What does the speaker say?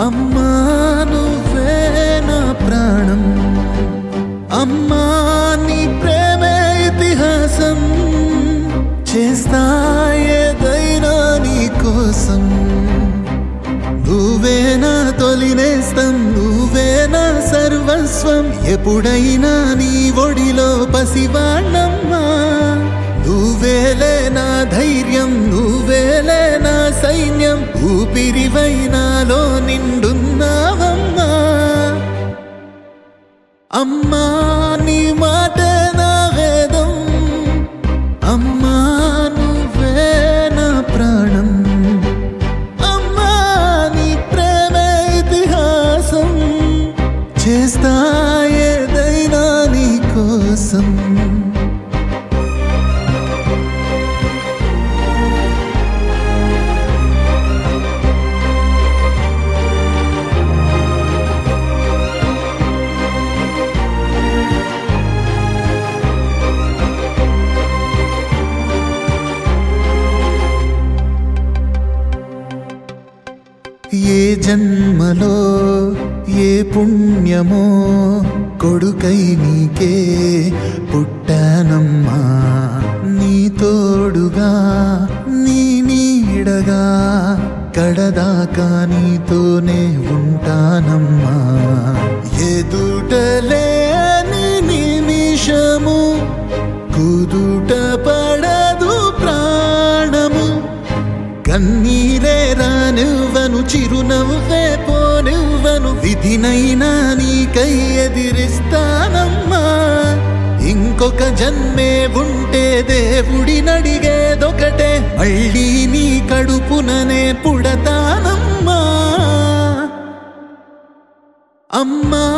అమ్మా నువ్వే నా ప్రాణం అమ్మా నీ ప్రేమే ఇతిహాసం చేస్తా ఏదైనా నీ కోసం నువ్వే నా తొలినేస్తం నువ్వే నా సర్వస్వం ఎప్పుడైనా నీ ఒడిలో పసివాణమ్మా నువ్వేలే నా ధైర్యం నువ్వేలే నా సైన్యం ఊపిరివై నాలో నిండున్నావమ్మా అమ్మా నీ మాట నా వేదం అమ్మా నువ్వే నా ప్రాణం అమ్మా నీ ప్రేమే ఇతిహాసం చేస్తా ఏదైనా నీ కోసం ఏ జన్మలో ఏ పుణ్యమో కొడుకై నీకే పుట్టానమ్మా నీ తోడుగా నీ నీడగా కడదాకా నీతోనే ఉంటానమ్మా ఎదుటలేని నిమిషము కుదుట పడదు ప్రాణము కన్నీరే రానివ్వను చిరునవ్వే పోనివ్వను విధినైనా నీకై ఎదిరిస్తానమ్మా ఇంకొక జన్మే ఉంటే దేవుడినడిగేదొకటే మళ్ళీ నీ కడుపుననే పుడతానమ్మా అమ్మా